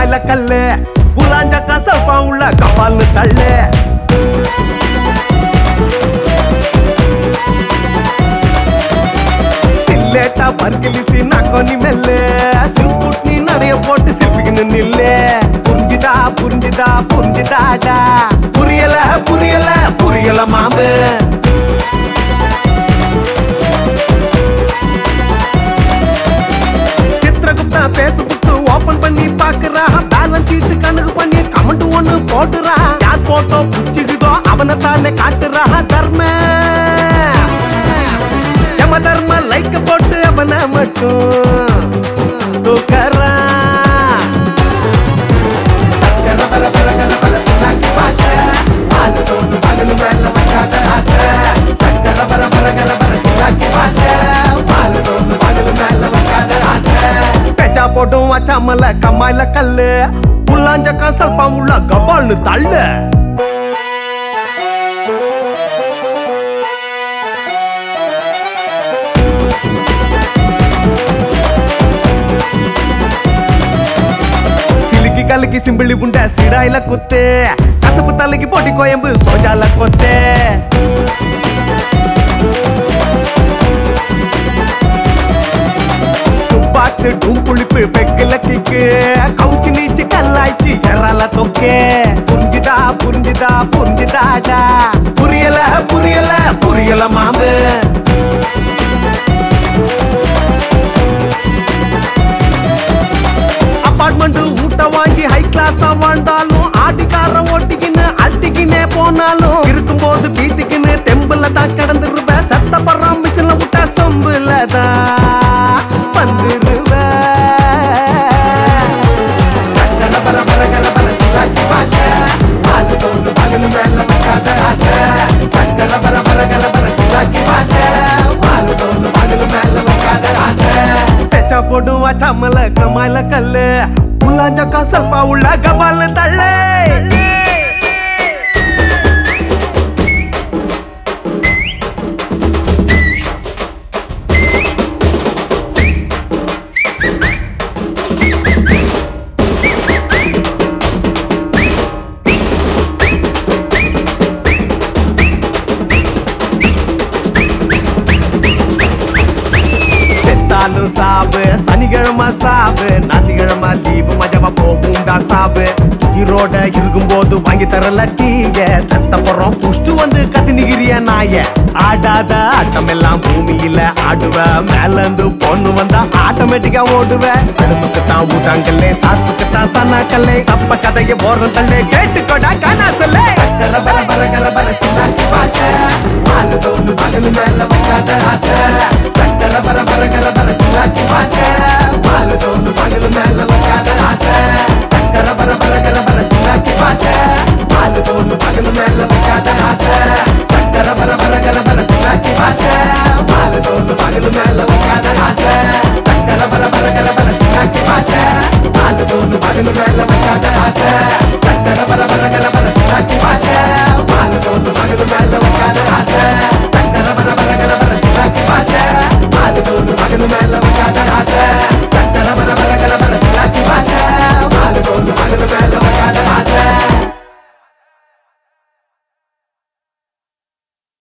ಕಮಾಯ್ಲ ಕಲ್ಲೆ ಗುಲಾಂಜಕ ಸ್ವಲ್ಪ ಉಳ್ಳ ಕಪಾಲ್ ತಳ್ಳೆ சில்லேட்டா பர்கிலிசி நக்கோனி மெல்லே சில்புட்னி நடைய போட்டு சில்பிக்கின்னு நில்லே புரிஞ்சுதா புரிஞ்சுதா புரிஞ்சுதாடா புரியல புரியல புரியல மாமு சித்திரகுப்தா பேஸ்புக் ஓபன் பண்ணி பாக்குறா பேலன்ஸ் ஷீட் கணக்கு பண்ணி கமெண்ட் ஒண்ணு போட்டுறா யார் போட்டோ புடிச்சுக்குதோ அவனை தானே காட்டுறா தர்ம யம தர்ம லைக்க போட்டு அவனை மட்டும் தூக்கறா சக்கர பல பல கல பல சிலாக்கி பாஷை பாலு தோண்டு பகலு மேல வைக்காத ஆசை சக்கர பல பல கல பல சிலாக்கி பாஷை பாலு தோண்டு பகலு மேல வைக்காத ஆசை பெச்சா போட்டும் வச்சாமல கம்மாயில கல்லு புல்லாஞ்சக்கா ಸ್ವಲ್ಪ உள்ள கபால்னு தள்ளு సిలికి కలికి సింబిళి ఉండే సిడాయిల కుత్తే కసపు తల్లికి పొడి కోయంబు సోజాల కొత్తే తుపాక్స్ డూంపుళిப்பு పెగ్గుల కిక్కు కౌచి నీచి కల్లాయిచి ఎర్రాల తొక్కే పుంజిదా పుంజిదా పుంజిదాడా పురియల పురియల పురియల మాము அபார்ட்மெண்ட் ஊட்ட வாங்கி ஹை கிளாஸா வாழ்ந்தாலும் ஆட்டிக்கார ஓட்டிக்கின்னு அட்டிக்கினே போனாலும் இருக்கும்போது பீத்திக்கின்னு தெம்புல தான் கிடந்துருவ சத்தப்படுற மிஷின்ல விட்ட சொம்புல தான் வந்துருவ சக்கர பர பர கல பர சிலாக்கி பாஷை பாலு தோண்டு பகலு மேல வைக்காத ஆசை சக்கர பர பர கல பர சிலாக்கி பாஷை பாலு தோண்டு பகலு மேல வைக்காத ஆசை பெச்சா போடும் வச்சாமல கமால கல்லு உள்ளாஞ்சக்கா ಸ್ವಲ್ಪ உள்ள கபால தள்ளே செத்தாலும் சாவு சனிக்கிழமை சாவு ஞாயிற்றுக்கிழமை லீவு மஜமா போகும்டா சாவு ஈரோட இருக்கும்போது வாங்கி தரல டீய செத்த போறோம் புஷ்டு வந்து கத்தி நிகிறிய நாய ஆடாத ஆட்டம் எல்லாம் பூமியில ஆடுவ மேல இருந்து பொண்ணு வந்தா ஆட்டோமேட்டிக்கா ஓடுவ அடுப்புக்கு தான் ஊட்டாங்கல்லே சாப்பிட்டு தான் சன்னாக்கல்லே சப்ப கதைய போறோம் தள்ளே கேட்டுக்கோடா காணா சொல்லே சக்கர பர பர கர பர சின்னாச்சி பாஷை பாலு தோண்டு பகலு மேல வைக்காத ஆசை சக்கர பர பர கர பர சின்னாச்சி பாஷை பாலு தோண்டு பகலு மேல வைக்காத ஆசை சக்கர பர பர கர பர